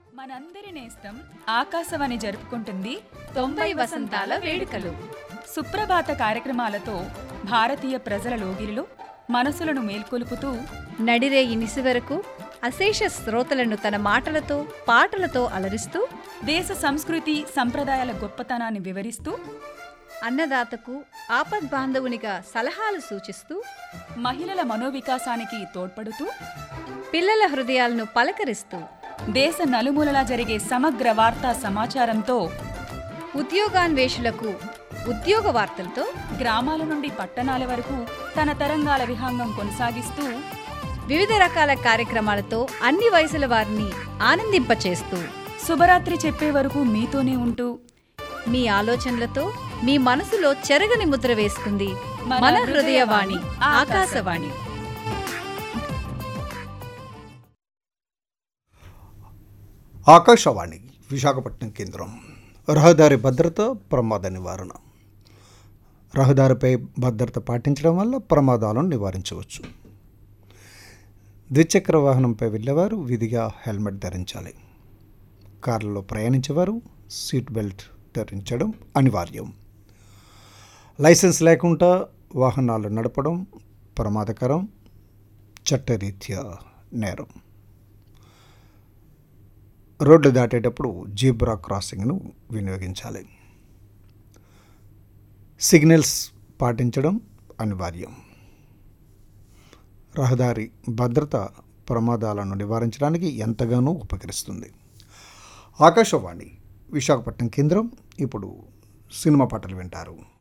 మనందరి నేస్తం ఆకాశవాణి జరుపుకుంటుంది తొంభై వసంతాల వేడుకలు సుప్రభాత కార్యక్రమాలతో భారతీయ ప్రజల లోగిరిలో మనసులను మేల్కొలుపుతూ నడిరే ఇనిసి వరకు అశేష శ్రోతలను తన మాటలతో పాటలతో అలరిస్తూ దేశ సంస్కృతి సంప్రదాయాల గొప్పతనాన్ని వివరిస్తూ అన్నదాతకు ఆపద్బాంధవునిగా సలహాలు సూచిస్తూ మహిళల మనోవికాసానికి తోడ్పడుతూ పిల్లల హృదయాలను పలకరిస్తూ దేశ నలుమూలలా జరిగే సమగ్ర వార్తా సమాచారంతో ఉద్యోగాన్వేషులకు ఉద్యోగ వార్తలతో గ్రామాల నుండి పట్టణాల వరకు తన తరంగాల విహాంగం కొనసాగిస్తూ వివిధ రకాల కార్యక్రమాలతో అన్ని వయసుల వారిని ఆనందింపచేస్తూ శుభరాత్రి చెప్పే వరకు మీతోనే ఉంటూ మీ ఆలోచనలతో మీ మనసులో చెరగని ముద్ర వేస్తుంది మన హృదయవాణి ఆకాశవాణి ఆకాశవాణి విశాఖపట్నం కేంద్రం రహదారి భద్రత ప్రమాద నివారణ రహదారిపై భద్రత పాటించడం వల్ల ప్రమాదాలను నివారించవచ్చు ద్విచక్ర వాహనంపై వెళ్ళేవారు విధిగా హెల్మెట్ ధరించాలి కార్లలో ప్రయాణించేవారు సీట్ బెల్ట్ ధరించడం అనివార్యం లైసెన్స్ లేకుండా వాహనాలు నడపడం ప్రమాదకరం చట్టరీత్యా నేరం రోడ్లు దాటేటప్పుడు జీబ్రా క్రాసింగ్ను వినియోగించాలి సిగ్నల్స్ పాటించడం అనివార్యం రహదారి భద్రత ప్రమాదాలను నివారించడానికి ఎంతగానో ఉపకరిస్తుంది ఆకాశవాణి విశాఖపట్నం కేంద్రం ఇప్పుడు సినిమా పాటలు వింటారు